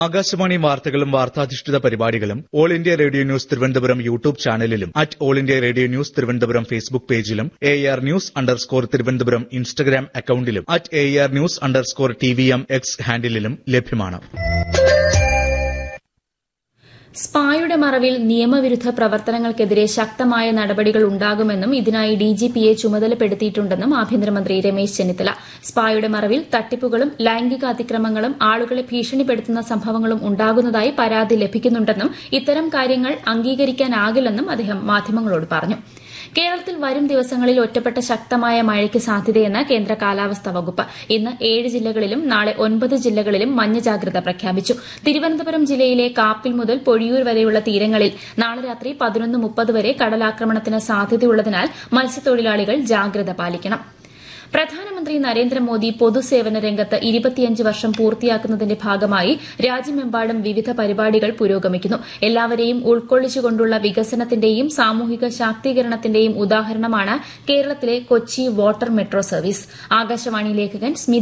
ആകാശവാണി വാർത്തകളും വാർത്താധിഷ്ഠിത പരിപാടികളും All India Radio News Thiruvananthapuram YouTube ചാനലിലും at All India Radio News Thiruvananthapuram Facebook പേജിലും A R news underscore Thiruvananthapuram Instagram അക്കൌണ്ടിലും at A R news underscore T V M X ഹാൻഡിലും ലഭ്യമാണ് സ്പായുടെ മറവിൽ നിയമവിരുദ്ധ പ്രവർത്തനങ്ങൾക്കെതിരെ ശക്തമായ നടപടികൾ ഉണ്ടാകുമെന്നും ഇതിനായി ഡിജിപിയെ ചുമതലപ്പെടുത്തിയിട്ടുണ്ടെന്നും ആഭ്യന്തരമന്ത്രി രമേശ് ചെന്നിത്തല സ്പായുടെ മറവിൽ തട്ടിപ്പുകളും ലൈംഗിക അതിക്രമങ്ങളും ആളുകളെ ഭീഷണിപ്പെടുത്തുന്ന സംഭവങ്ങളും ഉണ്ടാകുന്നതായി പരാതി ലഭിക്കുന്നുണ്ടെന്നും ഇത്തരം കാര്യങ്ങൾ അംഗീകരിക്കാനാകില്ലെന്നും അദ്ദേഹം മാധ്യമങ്ങളോട് പറഞ്ഞു കേരളത്തിൽ വരും ദിവസങ്ങളിൽ ഒറ്റപ്പെട്ട ശക്തമായ മഴയ്ക്ക് സാധ്യതയെന്ന് കേന്ദ്ര കാലാവസ്ഥാ വകുപ്പ് ഇന്ന് ഏഴ് ജില്ലകളിലും നാളെ ഒൻപത് ജില്ലകളിലും മഞ്ഞ ജാഗ്രത പ്രഖ്യാപിച്ചു തിരുവനന്തപുരം ജില്ലയിലെ കാപ്പിൽ മുതൽ പൊഴിയൂർ വരെയുള്ള തീരങ്ങളിൽ നാളെ രാത്രി പതിനൊന്ന് മുപ്പത് വരെ കടലാക്രമണത്തിന് സാധ്യതയുള്ളതിനാൽ മത്സ്യത്തൊഴിലാളികൾ ജാഗ്രത പാലിക്കണം പ്രധാനമന്ത്രി നരേന്ദ്രമോദി പൊതുസേവന രംഗത്ത് ഇരുപത്തിയഞ്ച് വർഷം പൂർത്തിയാക്കുന്നതിന്റെ ഭാഗമായി രാജ്യമെമ്പാടും വിവിധ പരിപാടികൾ പുരോഗമിക്കുന്നു എല്ലാവരെയും ഉൾക്കൊള്ളിച്ചുകൊണ്ടുള്ള വികസനത്തിന്റെയും സാമൂഹിക ശാക്തീകരണത്തിന്റെയും ഉദാഹരണമാണ് കേരളത്തിലെ Kochi water metro service Akashvani ലേഖകൻ സ്മിത